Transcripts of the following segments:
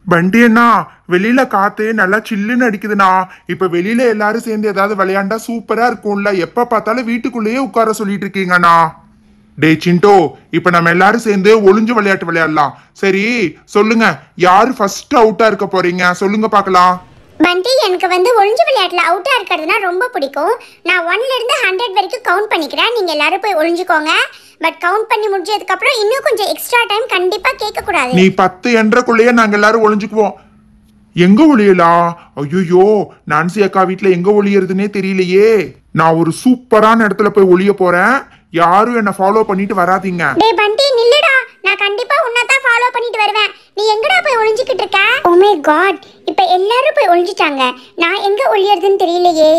பண்டி அண்ணா வெளியில காத்து நல்லா சில்லுன்னு அடிக்குதுண்ணா இப்ப வெளியில எல்லாரும் சேர்ந்து ஏதாவது விளையாண்டா சூப்பரா இருக்கும்ல எப்ப பார்த்தாலும் வீட்டுக்குள்ளேயே உட்கார சொல்லிட்டு இருக்கீங்கண்ணா டேய் சிண்டோ இப்ப நம்ம எல்லாரும் சேர்ந்து ஒளிஞ்சு விளையாட்டு விளையாடலாம் சரி சொல்லுங்க யாரு ஃபர்ஸ்ட் அவுட்டா இருக்க போறீங்க சொல்லுங்க பார்க்கலாம் பண்டி எனக்கு வந்து ஒளிஞ்சு விளையாட்டுல அவுட்டா இருக்கிறதுனா ரொம்ப பிடிக்கும் நான் ஒன்ல இருந்து ஹண்ட்ரட் வரைக்கும் கவுண்ட் பண்ணிக்கிறேன் நீங்க எல்லாரும் போய் ஒளிஞ்சுக்கோங்க பட் கவுண்ட் பண்ணி முடிஞ்சதுக்கு அப்புறம் இன்னும் கொஞ்சம் எக்ஸ்ட்ரா டைம் கண்டிப்பா கேட்க கூடாது நீ பத்து என்றக்குள்ளேயே நாங்க எல்லாரும் ஒளிஞ்சுக்குவோம் எங்க ஒளியலாம் ஐயோ நான்சி அக்கா வீட்ல எங்க ஒளியறதுனே தெரியலையே நான் ஒரு சூப்பரான இடத்துல போய் ஒளிய போறேன் யாரும் என்ன ஃபாலோ பண்ணிட்டு வராதீங்க டேய் பண்டி நில்லுடா நான் கண்டிப்பா உன்னை தான் ஃபாலோ பண்ணிட்டு வருவேன் நீ எங்கடா போய் ஒளிஞ்சுக்கிட்டு இருக்க ஓ மை காட் இப்போ எல்லாரும் போய் ஒளிஞ்சிட்டாங்க நான் எங்க ஒளியறதுன்னு தெரியலையே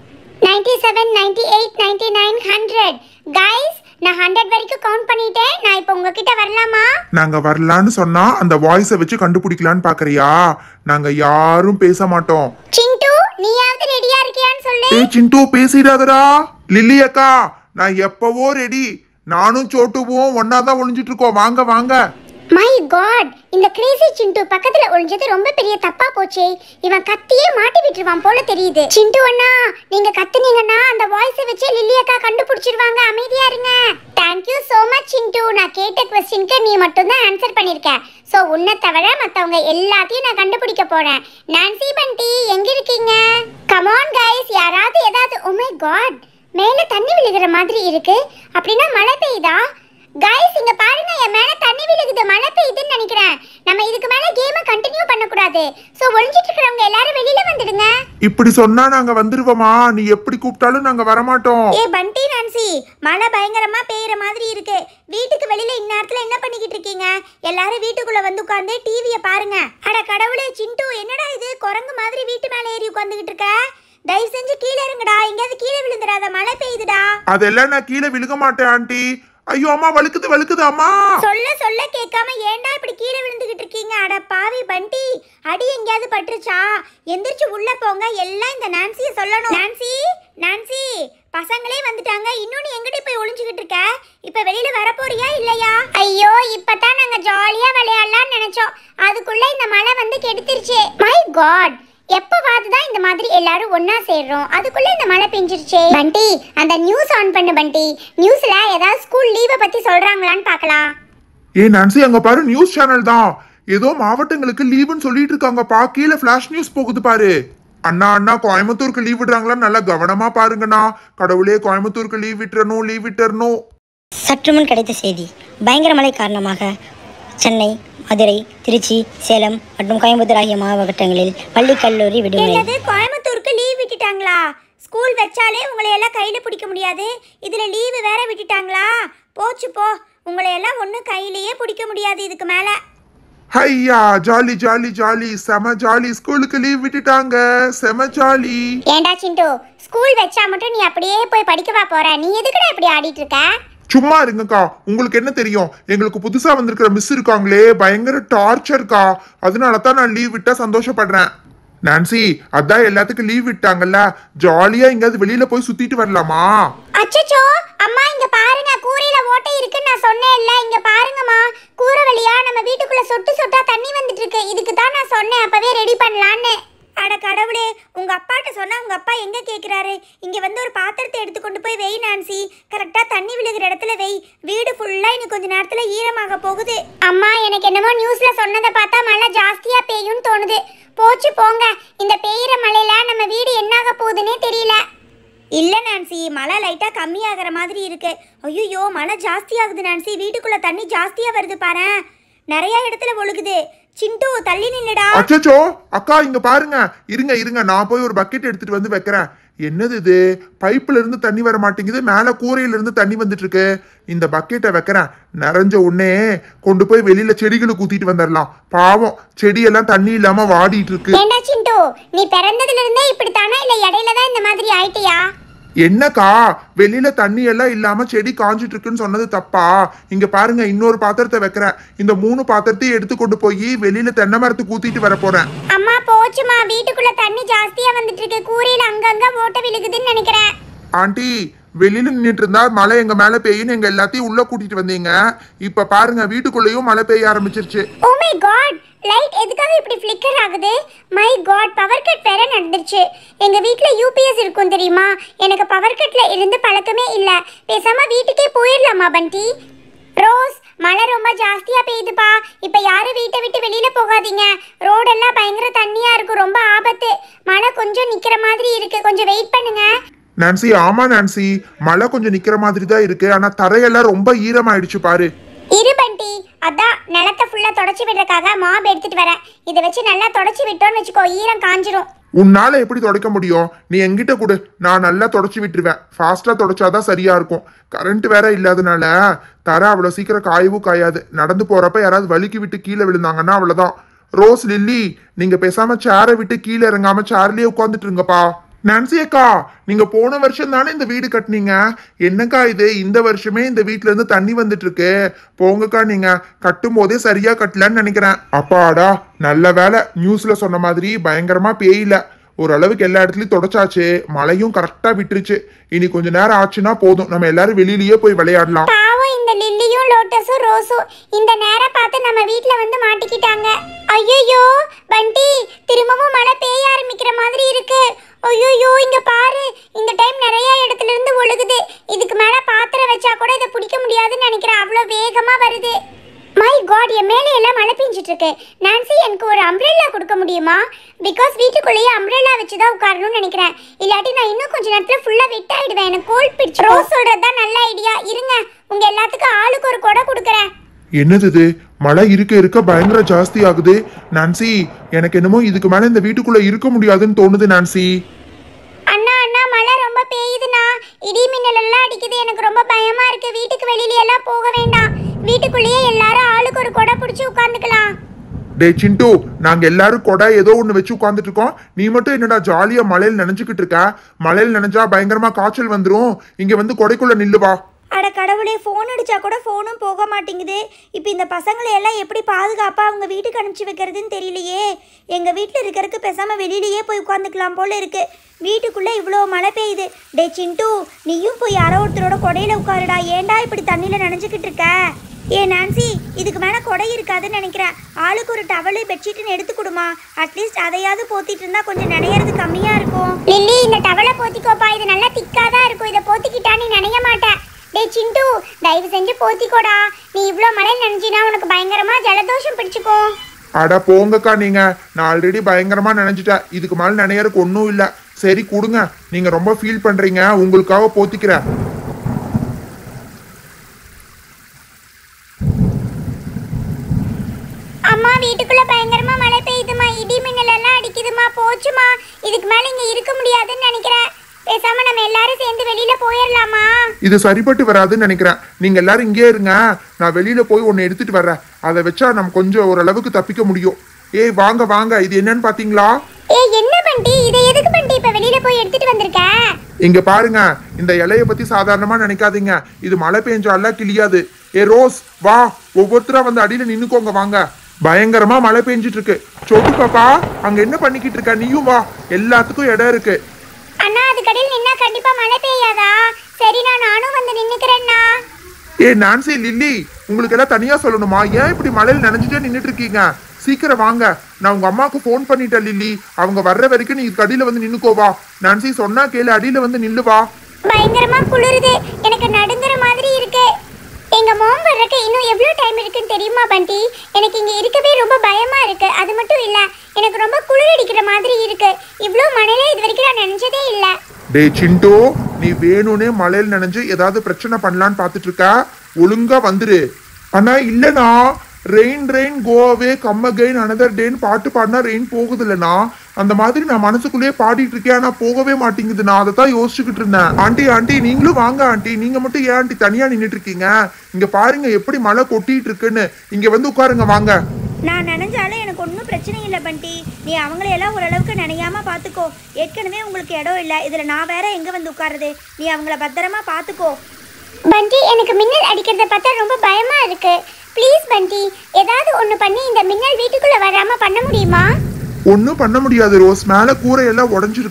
97 seven ninety eight ninety nine hundred guys நான் ஹண்ட்ரட் வரைக்கும் கவுண்ட் பண்ணிட்டேன் நான் இப்போ உங்ககிட்ட வரலாமா நாங்க வரலான்னு சொன்னா அந்த வாய்ஸை வச்சு கண்டுபிடிக்கலான்னு பாக்குறியா நாங்க யாரும் பேச மாட்டோம் சிண்டு நீயாவது ரெடியா இருக்கியான்னு சொல்லு ஏய் சிண்டு பேசிடாதடா லில்லி அக்கா நான் எப்பவோ ரெடி நானும் சோட்டுவும் ஒன்னாதான் ஒளிஞ்சிட்டு இருக்கோம் வாங்க வாங்க மை காட் இந்த கிரேசி சிண்டு பக்கத்துல ஒளிஞ்சது ரொம்ப பெரிய தப்பா போச்சே இவன் கத்தியே மாட்டி விட்டுருவான் போல தெரியுது சிண்டு அண்ணா நீங்க கத்துனீங்கன்னா அந்த வாய்ஸை வச்சு லில்லி அக்கா கண்டுபிடிச்சிருவாங்க அமைதியா இருங்க தேங்க்யூ so மச் சிண்டு நான் கேட்ட கொஸ்டினுக்கு நீ மட்டும் தான் ஆன்சர் பண்ணிருக்க சோ உன்னை தவிர மத்தவங்க எல்லாத்தையும் நான் கண்டுபிடிக்க போறேன் நான்சி பண்டி எங்க இருக்கீங்க கமான் கைஸ் யாராவது ஏதாவது oh my காட் மேல தண்ணி விழுகிற மாதிரி இருக்கு அப்படின்னா மழை பெய்யுதா கைஸ் இங்க பாருங்க என் மேல தண்ணி விழுகுது மழை பெய்யுதுன்னு நினைக்கிறேன் நம்ம இதுக்கு மேல கேமை கண்டினியூ பண்ண கூடாது சோ ஒளிஞ்சிட்டு இருக்கிறவங்க எல்லாரும் வெளியில வந்துடுங்க இப்படி சொன்னா நாங்க வந்துருவோமா நீ எப்படி கூப்பிட்டாலும் நாங்க வரமாட்டோம் ஏ பண்டி நான்சி மழை பயங்கரமா பெய்யுற மாதிரி இருக்கு வீட்டுக்கு வெளியில இந்நேரத்துல என்ன பண்ணிக்கிட்டு இருக்கீங்க எல்லாரும் வீட்டுக்குள்ள வந்து உட்கார்ந்து டிவியை பாருங்க அட கடவுளே சிண்டு என்னடா இது குரங்கு மாதிரி வீட்டு மேல ஏறி உட்கார்ந்துகிட்டு இருக்க தயவு செஞ்சு கீழே இருங்கடா எங்கேயாவது கீழே விழுந்துடாத மழை பெய்யுதுடா அதெல்லாம் நான் கீழே விழுக மாட்டேன் ஆண்டி ஐயோ அம்மா வழுக்குது வழுக்குது அம்மா சொல்ல சொல்ல கேட்காம ஏன்டா இப்படி கீழே விழுந்துகிட்டு இருக்கீங்க அட பாவி பண்டி அடி எங்கேயாவது பட்டுருச்சா எந்திரிச்சு உள்ள போங்க எல்லாம் இந்த நான்சிய சொல்லணும் நான்சி நான்சி பசங்களே வந்துட்டாங்க இன்னும் நீ எங்கிட்ட போய் ஒளிஞ்சுக்கிட்டு இருக்க இப்ப வெளியில வர போறியா இல்லையா ஐயோ இப்பதான் நாங்க ஜாலியா விளையாடலாம்னு நினைச்சோம் அதுக்குள்ள இந்த மழை வந்து கெடுத்துருச்சு மை காட் எப்பவாவது தான் இந்த மாதிரி எல்லாரும் ஒண்ணா சேர்றோம் அதுக்குள்ள இந்த மழை பெஞ்சிருச்சே பண்டி அந்த நியூஸ் ஆன் பண்ணு பண்டி நியூஸ்ல ஏதாவது ஸ்கூல் லீவை பத்தி சொல்றாங்களான்னு பார்க்கலாம் ஏ நான்சி அங்க பாரு நியூஸ் சேனல் தான் ஏதோ மாவட்டங்களுக்கு லீவுன்னு சொல்லிட்டு இருக்காங்கப்பா கீழே ஃபிளாஷ் நியூஸ் போகுது பாரு அண்ணா அண்ணா கோயம்புத்தூருக்கு லீவ் விடுறாங்களா நல்லா கவனமா பாருங்கண்ணா கடவுளே கோயம்புத்தூருக்கு லீவ் விட்டுறணும் லீவ் விட்டுறணும் சற்று முன் கிடைத்த செய்தி பயங்கர மழை காரணமாக சென்னை மதுரை திருச்சி சேலம் மற்றும் கோயம்புத்தூர் ஆகிய மாவட்டங்களில் பள்ளி கல்லூரி விடுமுறை என்னது கோயம்புத்தூருக்கு லீவ் விட்டுட்டாங்களா ஸ்கூல் வச்சாலே உங்களை எல்லாம் கையில பிடிக்க முடியாது இதுல லீவு வேற விட்டுட்டாங்களா போச்சு போ உங்களை எல்லாம் ஒன்றும் கையிலேயே பிடிக்க முடியாது இதுக்கு மேல ஐயா ஜாலி ஜாலி ஜாலி செம ஜாலி ஸ்கூலுக்கு லீவ் விட்டுட்டாங்க செம ஜாலி ஏண்டா சிண்டு ஸ்கூல் வச்சா மட்டும் நீ அப்படியே போய் படிக்கவா போற நீ எதுக்குடா இப்படி ஆடிட்டு இருக்க சும்மா இருங்கக்கா உங்களுக்கு என்ன தெரியும் எங்களுக்கு புதுசா வந்திருக்கிற மிஸ் இருக்காங்களே பயங்கர டார்ச்சர்க்கா அதனால தான் நான் லீவ் விட்டா சந்தோஷப்படுறேன் நான்சி அதான் எல்லாத்துக்கும் லீவ் விட்டாங்கல்ல ஜாலியா எங்கேயாவது வெளியில போய் சுத்திட்டு வரலாமா அச்சச்சோ அம்மா இங்க பாருங்க கூரையில ஓட்டை இருக்குன்னு நான் சொன்னேன்ல இங்க பாருங்கம்மா கூரை வழியா நம்ம வீட்டுக்குள்ள சொட்டு சொட்டா தண்ணி வந்துட்டு இருக்கு இதுக்கு தான் நான் சொன்னேன் அப்பவே ரெடி பண்ணலான்னு அட கடவுளே உங்க அப்பாட்ட சொன்னா உங்க அப்பா எங்க கேக்குறாரு இங்க வந்து ஒரு பாத்திரத்தை எடுத்து கொண்டு போய் வெய் நான்சி கரெக்டா தண்ணி விழுகிற இடத்துல வெய் வீடு ஃபுல்லா இன்னும் கொஞ்ச நேரத்துல ஈரமாக போகுது அம்மா எனக்கு என்னமோ நியூஸ்ல சொன்னதை பார்த்தா மழை ஜாஸ்தியா பெய்யும்னு தோணுது போச்சு போங்க இந்த பெய்யுற மழையில நம்ம வீடு என்னாக போகுதுன்னே தெரியல இல்ல நான்சி மழை லைட்டா கம்மியாகிற மாதிரி இருக்கு ஐயோ மழை ஜாஸ்தி ஆகுது நான்சி வீட்டுக்குள்ள தண்ணி ஜாஸ்தியா வருது பாரு நிறைய இடத்துல ஒழுகுது சிண்டு தள்ளி நின்னுடா அச்சச்சோ அக்கா இங்க பாருங்க இருங்க இருங்க நான் போய் ஒரு பக்கெட் எடுத்துட்டு வந்து வைக்கிறேன் என்னது இது பைப்ல இருந்து தண்ணி வர மாட்டேங்குது மேல கூரையில இருந்து தண்ணி வந்துட்டு இருக்கு இந்த பக்கெட்டை வைக்கிறேன் நிறைஞ்ச உடனே கொண்டு போய் வெளியில செடிகளுக்கு ஊத்திட்டு வந்துடலாம் பாவம் செடியெல்லாம் தண்ணி இல்லாம வாடிட்டு இருக்கு ஏண்டா சிண்டு நீ பிறந்ததுல இருந்தே இப்படித்தானா இல்ல இடையில தான் இந்த மாதிரி ஆயிட்டியா என்னக்கா வெளியில தண்ணி எல்லாம் இல்லாம செடி காஞ்சிட்டு இருக்குன்னு சொன்னது தப்பா இங்க பாருங்க இன்னொரு பாத்திரத்தை வைக்கிறேன் இந்த மூணு பாத்திரத்தையும் எடுத்து கொண்டு போய் வெளியில தென்னை மரத்துக்கு ஊத்திட்டு வர போறேன் அம்மா போச்சுமா வீட்டுக்குள்ள தண்ணி ஜாஸ்தியா வந்துட்டு இருக்கு கூரையில அங்கங்க ஓட்ட விழுகுதுன்னு நினைக்கிறேன் ஆண்டி வெளியில நின்றுட்டு இருந்தா மழை எங்க மேல பெய்யுன்னு எங்க எல்லாத்தையும் உள்ள கூட்டிட்டு வந்தீங்க இப்ப பாருங்க வீட்டுக்குள்ளேயும் மழை பெய்ய ஆரம்பிச்சிருச்சு ஓ மை காட் லைட் எதுக்காக இப்படி ஃப்ளிக்கர் ஆகுது மை காட் பவர் கட் வேற நடந்துருச்சு எங்க வீட்ல யூபிஎஸ் இருக்கும் தெரியுமா எனக்கு பவர் கட்ல இருந்து பழக்கமே இல்ல பேசாம வீட்டுக்கே போயிடலாமா பண்டி ரோஸ் மழை ரொம்ப ஜாஸ்தியா பெய்யுதுப்பா இப்ப யாரும் வீட்டை விட்டு வெளியில போகாதீங்க ரோடெல்லாம் பயங்கர தண்ணியா இருக்கும் ரொம்ப ஆபத்து மழை கொஞ்சம் நிக்கிற மாதிரி இருக்கு கொஞ்சம் வெயிட் பண்ணுங்க நான்சி ஆமா நான்சி மழை கொஞ்சம் நிக்கிற மாதிரி தான் இருக்கு ஆனா தரையெல்லாம் ரொம்ப ஈரமாயிடுச்சு பாரு இரு பண்டி அதான் நிலத்தை ஃபுல்லா தொடச்சி விடுறதுக்காக மாப் எடுத்துட்டு வரேன் இதை வச்சு நல்லா தொடச்சி விட்டோம்னு வச்சுக்கோ ஈரம் காஞ்சிரும் உன்னால எப்படி துடைக்க முடியும் நீ என்கிட்ட கொடு நான் நல்லா தொடச்சி விட்டுருவேன் ஃபாஸ்டா தொடச்சாதான் சரியா இருக்கும் கரண்ட் வேற இல்லாதனால தர அவ்வளவு சீக்கிரம் காயவும் காயாது நடந்து போறப்ப யாராவது வலிக்கு விட்டு கீழே விழுந்தாங்கன்னா அவ்வளவுதான் ரோஸ் லில்லி நீங்க பேசாம சேரை விட்டு கீழே இறங்காம சேர்லயே உட்காந்துட்டு இருங்கப்பா நான்சி அக்கா நீங்க போன வருஷம் தானே இந்த வீடு கட்டுனீங்க என்னக்கா இது இந்த வருஷமே இந்த வீட்ல இருந்து தண்ணி வந்துட்டு இருக்கு போங்கக்கா நீங்க கட்டும் போதே சரியா கட்டலன்னு நினைக்கிறேன் அப்பாடா நல்ல வேலை நியூஸ்ல சொன்ன மாதிரி பயங்கரமா பேயில ஓரளவுக்கு எல்லா இடத்துலயும் தொடச்சாச்சு மழையும் கரெக்டா விட்டுருச்சு இனி கொஞ்ச நேரம் ஆச்சுன்னா போதும் நம்ம எல்லாரும் வெளியிலயே போய் விளையாடலாம் பாவம் இந்த லில்லியும் லோட்டஸும் ரோஸும் இந்த நேரம் பார்த்து நம்ம வீட்ல வந்து மாட்டிக்கிட்டாங்க ஐயோ பண்டி திரும்பவும் மழை பெய்ய ஆரம்பிக்கிற மாதிரி இருக்கு ஐயோ இங்க பாரு இந்த டைம் நிறைய இடத்துல இருந்து ஒழுகுது இதுக்கு மேல பாத்திரம் வச்சா கூட இதை பிடிக்க முடியாதுன்னு நினைக்கிறேன் அவ்வளோ வேகமா வருது மை காட் என் மேலே எல்லாம் மழை பெஞ்சிட்டு இருக்கு நான்சி எனக்கு ஒரு அம்ப்ரெல்லா கொடுக்க முடியுமா பிகாஸ் வீட்டுக்குள்ளேயே அம்ப்ரெல்லா வச்சு தான் உட்காரணும்னு நினைக்கிறேன் இல்லாட்டி நான் இன்னும் கொஞ்ச நேரத்தில் ஃபுல்லாக வெட் ஆயிடுவேன் எனக்கு கோல்ட் பிடிச்சி ரோஸ் சொல்றது தான் நல்ல ஐடியா இருங்க உங்க எல்லாத்துக்கும் ஆளுக்கு ஒரு கொடை கொடுக்குறேன் என்னது இது மழை இருக்க இருக்க பயங்கர ஜாஸ்தி ஆகுது நான்சி எனக்கு என்னமோ இதுக்கு மேல இந்த வீட்டுக்குள்ள இருக்க முடியாதுன்னு தோணுது நான்சி அண்ணா அண்ணா மழை ரொம்ப பெய்யுதுண்ணா இடி மின்னல் எல்லாம் அடிக்குது எனக்கு ரொம்ப பயமா இருக்கு வீட்டுக்கு வெளியில எல்லாம் போக வேண்டாம் வீட்டுக்குள்ளேயே எல்லாரும் ஆளுக்கு ஒரு கொடை பிடிச்சி உட்காந்துக்கலாம் டே சிண்டு நாங்க எல்லாரும் கொடை ஏதோ ஒண்ணு வச்சு உட்காந்துட்டு இருக்கோம் நீ மட்டும் என்னடா ஜாலியா மழையில் நனைஞ்சுக்கிட்டு இருக்க மழையில் நனைஞ்சா பயங்கரமா காய்ச்சல் வந்துரும் இங்க வந்து கொடைக்குள்ள நில்லு வா அட கடவுளே ஃபோன் அடிச்சா கூட ஃபோனும் போக மாட்டேங்குது இப்போ இந்த பசங்களை எல்லாம் எப்படி பாதுகாப்பாக அவங்க வீட்டுக்கு அனுப்பிச்சி வைக்கிறதுன்னு தெரியலையே எங்கள் வீட்டில் இருக்கிறதுக்கு பேசாமல் வெளியிலேயே போய் உட்காந்துக்கலாம் போல இருக்கு வீட்டுக்குள்ளே இவ்வளோ மழை பெய்யுது டே சிண்டு நீயும் போய் யாரோ ஒருத்தரோட கொடையில உட்காருடா ஏன்டா இப்படி தண்ணியில் நனைஞ்சுக்கிட்டு இருக்க ஏ நான்சி இதுக்கு மேலே கொடை இருக்காதுன்னு நினைக்கிறேன் ஆளுக்கு ஒரு டவலு பெட்ஷீட்டுன்னு எடுத்து கொடுமா அட்லீஸ்ட் அதையாவது போத்திட்டு இருந்தா கொஞ்சம் நினையறது கம்மியாக இருக்கும் லில்லி இந்த டவலை போத்திக்கோப்பா இது நல்லா திக்கா தான் இருக்கும் இதை போத்திக்கிட்டா நீ நனைய மாட்ட டேய் சிண்டு தயவு செஞ்சு போத்திக்கோடா நீ இவ்வளோ மழையில் நனைஞ்சினா உனக்கு பயங்கரமா ஜலதோஷம் பிடிச்சுக்கும் அட போங்கக்கா நீங்க நான் ஆல்ரெடி பயங்கரமா நினைச்சிட்டேன் இதுக்கு மேல நினையறதுக்கு ஒன்றும் இல்ல சரி கொடுங்க நீங்க ரொம்ப ஃபீல் பண்றீங்க உங்களுக்காக போத்திக்கிறேன் அம்மா வீட்டுக்குள்ள பயங்கரமா மழை பெய்யுதுமா இடி மின்னல் எல்லாம் அடிக்குதுமா போச்சுமா இதுக்கு மேல இங்க இருக்க முடியாதுன்னு நினைக்கிறேன் பேசாம நம்ம எல்லாரும் சேர்ந்து வெளியில போயிடலாமா இது சரிப்பட்டு வராதுன்னு நினைக்கிறேன் நீங்க எல்லாரும் இங்கே இருங்க நான் வெளியில போய் ஒன்னு எடுத்துட்டு வர்றேன் அதை வச்சா நம்ம கொஞ்சம் ஓரளவுக்கு தப்பிக்க முடியும் ஏய் வாங்க வாங்க இது என்னன்னு பாத்தீங்களா ஏய் என்ன பண்டி இதை எதுக்கு பண்டி இப்ப வெளியில போய் எடுத்துட்டு வந்திருக்க இங்க பாருங்க இந்த இலைய பத்தி சாதாரணமா நினைக்காதீங்க இது மழை பெஞ்சாலாம் கிளியாது ஏ ரோஸ் வா ஒவ்வொருத்தரா வந்து அடியில நின்னுக்கோங்க வாங்க பயங்கரமா மழை பெஞ்சிட்டு இருக்கு சொட்டு பாப்பா அங்க என்ன பண்ணிக்கிட்டு இருக்க நீயும் வா எல்லாத்துக்கும் இடம் இருக்கு அண்ணா அது கடையில் நின்னா கண்டிப்பா மழை பெய்யாதா சரி நான் நானும் வந்து நின்னுக்கிறேன்னா ஏ நான்சி லில்லி உங்களுக்கு எல்லாம் தனியா சொல்லணுமா ஏன் இப்படி மழையில் நனைஞ்சிட்டே நின்னுட்டு இருக்கீங்க சீக்கிரம் வாங்க நான் உங்க அம்மாவுக்கு ஃபோன் பண்ணிட்டேன் லில்லி அவங்க வர்ற வரைக்கும் நீ அடியில வந்து நின்னுக்கோவா நான்சி சொன்னா கேளு அடியில வந்து நில்லுவா பயங்கரமா குளிருது எனக்கு நடுங்குற மாதிரி இருக்கு எங்க மாம் வர்றதுக்கு இன்னும் எவ்வளவு டைம் இருக்குன்னு தெரியுமா பண்டி எனக்கு இங்க இருக்கவே ரொம்ப பயமா இருக்கு அது மட்டும் இல்ல எனக்கு ரொம்ப குளிர் அடிக்கிற மாதிரி இருக்கு இவ்ளோ மழையில இது வரைக்கும் நான் நினைச்சதே இல்ல டே சிண்டு நீ வேணும்னே மழையில் நனைஞ்சு ஏதாவது பிரச்சனை பண்ணலான்னு பார்த்துட்டு இருக்க ஒழுங்கா வந்துரு ஆனா இல்லனா rain rain go away come again another டேன்னு பாட்டு பாடினா ரெயின் போகுது இல்லனா அந்த மாதிரி நான் மனசுக்குள்ளேயே பாடிட்டு இருக்கேன் ஆனா போகவே மாட்டேங்குது நான் அதை தான் யோசிச்சுக்கிட்டு இருந்தேன் ஆண்டி ஆண்டி நீங்களும் வாங்க ஆண்டி நீங்க மட்டும் ஏன் ஆண்டி தனியா நின்னுட்டு இருக்கீங்க இங்க பாருங்க எப்படி மழை கொட்டிட்டு இருக்குன்னு இங்க வந்து உட்காருங்க வாங்க நான் நினைஞ்சாலும் எனக்கு ஒன்றும் பிரச்சனை இல்லை பண்டி நீ அவங்களையெல்லாம் ஓரளவுக்கு நினையாம பார்த்துக்கோ ஏற்கனவே உங்களுக்கு இடம் இல்லை இதில் நான் வேற எங்கே வந்து உட்காருது நீ அவங்கள பத்திரமா பார்த்துக்கோ பண்டி எனக்கு மின்னல் அடிக்கிறத பார்த்தா ரொம்ப பயமா இருக்கு ப்ளீஸ் பண்டி ஏதாவது ஒண்ணு பண்ணி இந்த மின்னல் வீட்டுக்குள்ள வராம பண்ண முடியுமா ஒன்றும் பண்ண முடியாது ரோஸ் மேலே கூரையெல்லாம் உடஞ்சிருக்கு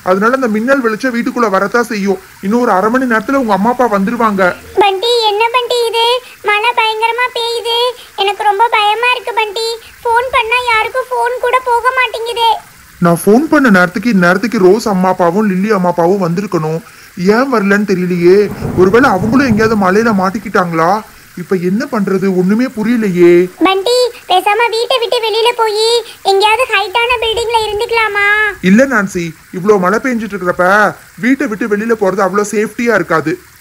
அதனால அந்த மின்னல் வெளிச்சம் வீட்டுக்குள்ள வரத்தான் செய்யும் இன்னும் ஒரு அரை மணி நேரத்துல உங்க அம்மா அப்பா வந்துருவாங்க பண்டி என்ன பண்டி இது மழை பயங்கரமா பெய்யுது எனக்கு ரொம்ப பயமா இருக்கு பண்டி ஃபோன் பண்ணா யாருக்கும் ஃபோன் கூட போக மாட்டேங்குதே நான் ஃபோன் பண்ண நேரத்துக்கு இந்நேரத்துக்கு ரோஸ் அம்மா அப்பாவும் லில்லி அம்மா அப்பாவும் வந்திருக்கணும் ஏன் வரலன்னு தெரியலையே ஒருவேளை அவங்களும் எங்கேயாவது மலையில மாட்டிக்கிட்டாங்களா இப்ப என்ன பண்றது ஒண்ணுமே புரியலையே பண்டி பேசாம வீட்டை விட்டு வெளியில போய் எங்கேயாவது ஹைட்டான பில்டிங்ல இருந்துக்கலாமா இல்ல நான்சி இவ்வளோ மழை பெஞ்சிட்டு இருக்கிறப்ப வீட்டை விட்டு வெளியில போறது அவ்வளோ சேஃப்டியா இருக்காது